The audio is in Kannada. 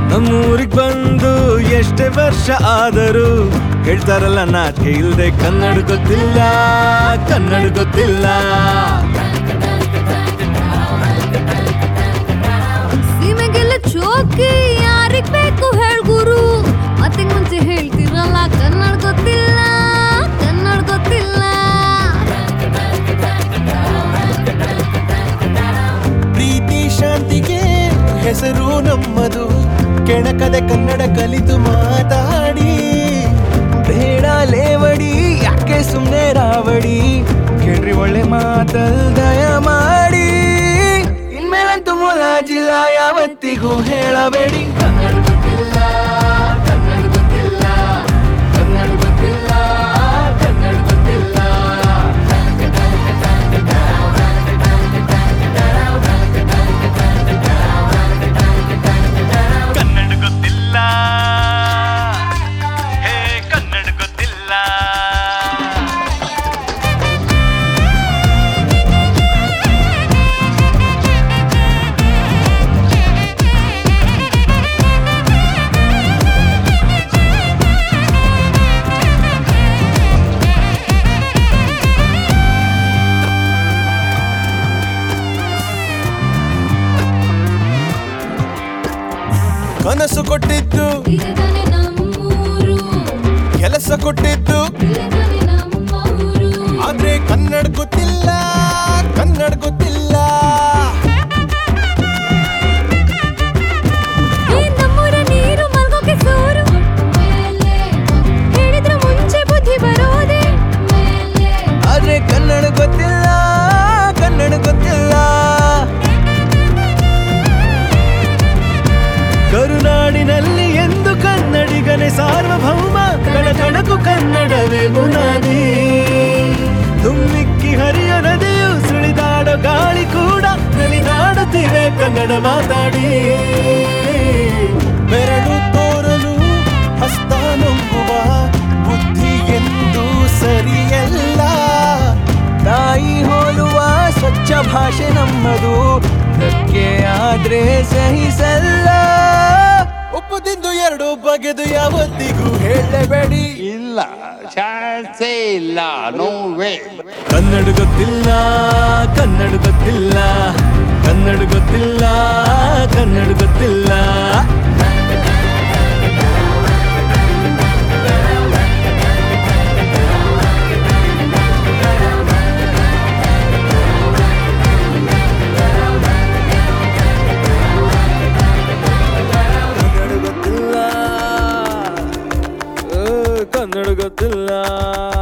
ನಮ್ಮೂರಿಗ್ ಬಂದು ಎಷ್ಟೇ ವರ್ಷ ಆದರೂ ಹೇಳ್ತಾರಲ್ಲ ನಾಚಿಕೆ ಇಲ್ದೆ ಕನ್ನಡ ಗೊತ್ತಿಲ್ಲ ಕನ್ನಡ ಗೊತ್ತಿಲ್ಲ ಸೀಮೆಗೆಲ್ಲ ಚೋಕಿ ಯಾರಿಗ್ ಬೇಕು ಹೇಳ್ ಗುರು ಮತ್ತೆ ಮುಂಚೆ ಹೇಳ್ತಿರಲ್ಲ ಕನ್ನಡ ಗೊತ್ತಿಲ್ಲ ಕನ್ನಡ ಗೊತ್ತಿಲ್ಲ ಪ್ರೀತಿ ಶಾಂತಿಗೆ ಹೆಸರು ನಮ್ಮದು ಕೆಣಕದೆ ಕನ್ನಡ ಕಲಿತು ಮಾತಾಡಿ ಬೇಡ ಲೇವಡಿ ಯಾಕೆ ಸುಮ್ನೆ ರಾವಡಿ ಕೇಳ್ರಿ ಒಳ್ಳೆ ಮಾತಲ್ ದಯ ಮಾಡಿ ಇನ್ಮೇಲಂತೂ ಮುಲಾಜಿಲ್ಲ ಯಾವತ್ತಿಗೂ ಹೇಳಬೇಡಿ ಕನ್ನಡ ಗೊತ್ತಿಲ್ಲ ಕನ್ನಡ ಗೊತ್ತಿಲ್ಲ ಕನ್ನಡ ಗೊತ್ತಿಲ್ಲ ಕನ್ನಡ ಗೊತ್ತಿಲ್ಲ ಕನ್ನಡ ಗೊತ್ತಿಲ್ಲ ಹೇ ಕನ್ನಡ ಗೊತ್ತಿಲ್ಲ ಕನಸು ಕೊಟ್ಟಿದ್ದು ಇದಾನೆ ನಮ್ಮೂರು ಕೆಲಸ ಕೊಟ್ಟಿದ್ದು ಇದಾನೆ ನಮ್ಮೂರು ಆದ್ರೆ ಕನ್ನಡ ಗೊತ್ತಿಲ್ಲ ಕನ್ನಡ ಗೊತ್ತಿಲ್ಲ ಈ ನಮ್ಮೂರ ನೀರು ಮಲ್ಗೋಕೆ ಸೋರು ಮೇಲೆ ಹೇಳಿದ್ರ ಮುಂಚೆ ಬುದ್ಧಿ ಬರೋದೆ ಮೇಲೆ ಆದ್ರೆ ಕನ್ನಡ ಗೊತ್ತಿಲ್ಲ ಕನ್ನಡ ಗೊತ್ತಿಲ್ಲ ಕರುನಾಡಿನಲ್ಲಿ ಎಂದು ಕನ್ನಡಿಗನೇ ಸಾರ್ವಭೌಮ ಕಣಕಣಕು ಕನ್ನಡವೇ ಬುನಾದಿ ತುಮ್ಮಿಕ್ಕಿ ಹರಿಯ ನದಿಯು ಸುಳಿದಾಡೋ ಗಾಳಿ ಕೂಡ ನಲಿದಾಡುತ್ತಿವೆ ಕನ್ನಡ ಮಾತಾಡಿ ಬೆರಳು ತೋರಲು ಹಸ್ತ ನಂಬುವ ಬುದ್ಧಿ ಎಂದು ಸರಿಯಲ್ಲ ತಾಯಿ ಹೋಲುವ ಸ್ವಚ್ಛ ಭಾಷೆ ನಮ್ಮದು ಧಕ್ಕೆ ಆದ್ರೆ ಸಹಿಸಲ್ಲ ಒಪ್ಪದಿಂದು ಎರಡು ಬಗೆದು ಯಾವತ್ತಿಗೂ ಹೇಳಬೇಡಿ ಇಲ್ಲ ಚಾನ್ಸೇ ಇಲ್ಲ ನೋ ವೇ ಕನ್ನಡ ಗೊತ್ತಿಲ್ಲ ಕನ್ನಡ ಗೊತ್ತಿಲ್ಲ ಕನ್ನಡ ಗೊತ್ತಿಲ್ಲ ಕನ್ನಡ ಗೊತ್ತಿಲ್ಲ ಕನ್ನಡ ಗೊತ್ತಿಲ್ಲ ಏ, ಕನ್ನಡ ಗೊತ್ತಿಲ್ಲ